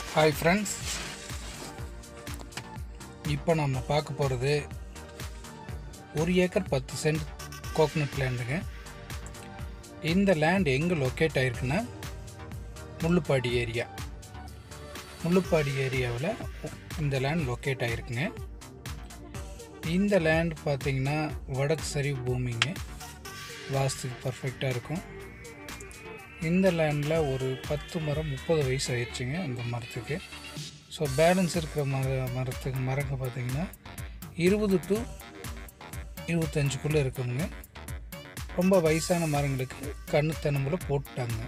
hi friends இப்போ நம்ம பார்க்க போகிறது ஒரு ஏக்கர் பத்து சென்ட் கோகனட் லேண்டுங்க இந்த லேண்ட் எங்கே லொக்கேட் ஆயிருக்குன்னா முள்ளுப்பாடி ஏரியா முள்ளுப்பாடி ஏரியாவில் இந்த லேண்ட் லொக்கேட் ஆயிருக்குங்க இந்த லேண்ட் பார்த்தீங்கன்னா வடக்கு சரி பூமிங்க வாஸ்துக்கு பர்ஃபெக்டாக இருக்கும் இந்த லேண்டில் ஒரு பத்து மரம் முப்பது வயசு ஆயிடுச்சுங்க அந்த மரத்துக்கு ஸோ பேலன்ஸ் இருக்கிற மர மரத்துக்கு மரங்க பார்த்தீங்கன்னா இருபது டு இருபத்தஞ்சுக்குள்ளே இருக்குங்க ரொம்ப வயசான மரங்களுக்கு கண்ணுத்தனம்பில் போட்டுட்டாங்க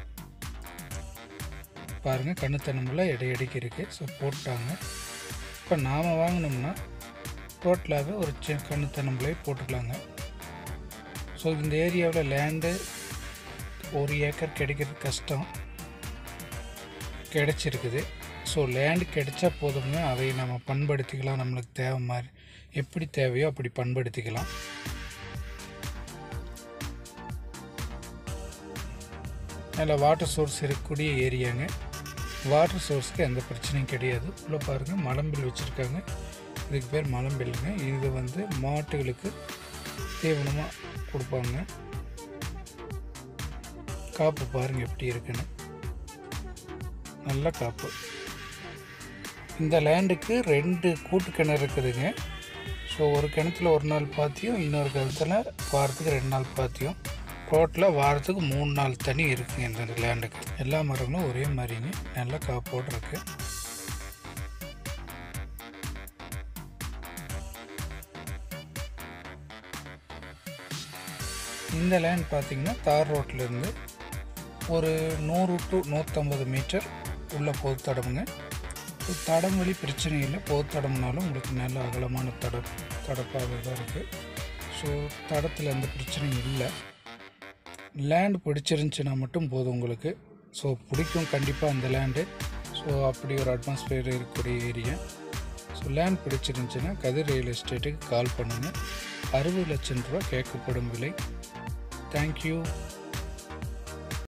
பாருங்கள் கண்ணுத்தனம்பில் இடை இடைக்கு இருக்குது ஸோ போட்டாங்க இப்போ நாம் வாங்கினோம்னா டோட்டலாகவே ஒரு சி கண்ணுத்தனம்பிலே போட்டுக்கலாங்க ஸோ இந்த ஏரியாவில் லேண்டு ஒரு ஏக்கர் கிடைக்கிறது கஷ்டம் கிடைச்சிருக்குது ஸோ லேண்டு கிடைச்சா போதுங்க அதை நம்ம பண்படுத்திக்கலாம் நம்மளுக்கு தேவை மாதிரி எப்படி தேவையோ அப்படி பண்படுத்திக்கலாம் அதில் வாட்டர் சோர்ஸ் இருக்கக்கூடிய ஏரியாங்க வாட்டர் சோர்ஸ்க்கு எந்த பிரச்சனையும் கிடையாது உள்ளே பாருங்கள் மலம்பில் வச்சுருக்காங்க இதுக்கு பேர் மலம்பில்லுங்க இது வந்து மாட்டுகளுக்கு தீவனமாக கொடுப்பாங்க காப்பு பாருங்க எப்படி இருக்குன்னு நல்ல காப்பு இந்த லேண்டுக்கு ரெண்டு கூட்டு கிணறு இருக்குதுங்க ஸோ ஒரு கிணத்துல ஒரு நாள் பாத்தியும் இன்னொரு கிணத்துல வாரத்துக்கு ரெண்டு நாள் பாத்தியும் டோட்டலாக வாரத்துக்கு மூணு நாள் தண்ணி இருக்குங்க இந்த லேண்டுக்கு எல்லா மரங்களும் ஒரே மாதிரிங்க நல்ல காப்போடு இருக்கு இந்த லேண்ட் பார்த்தீங்கன்னா தார் ரோட்லேருந்து ஒரு நூறு டு நூற்றம்பது மீட்டர் உள்ள பொது தடமுங்க இப்போ தடம் வழி பிரச்சனை இல்லை பொது தடம்னாலும் உங்களுக்கு நல்ல அகலமான தட தடப்பாக தான் இருக்குது ஸோ தடத்தில் எந்த பிரச்சனையும் இல்லை லேண்ட் பிடிச்சிருந்துச்சின்னா மட்டும் போதும் உங்களுக்கு ஸோ பிடிக்கும் கண்டிப்பாக அந்த லேண்டு ஸோ அப்படி ஒரு அட்மாஸ்பியர் இருக்கக்கூடிய ஏரியா ஸோ லேண்ட் பிடிச்சிருந்துச்சின்னா கதிர் ரியல் எஸ்டேட்டுக்கு கால் பண்ணுங்கள் அறுபது லட்சம் ரூபா கேட்கப்படும் விலை தேங்க்யூ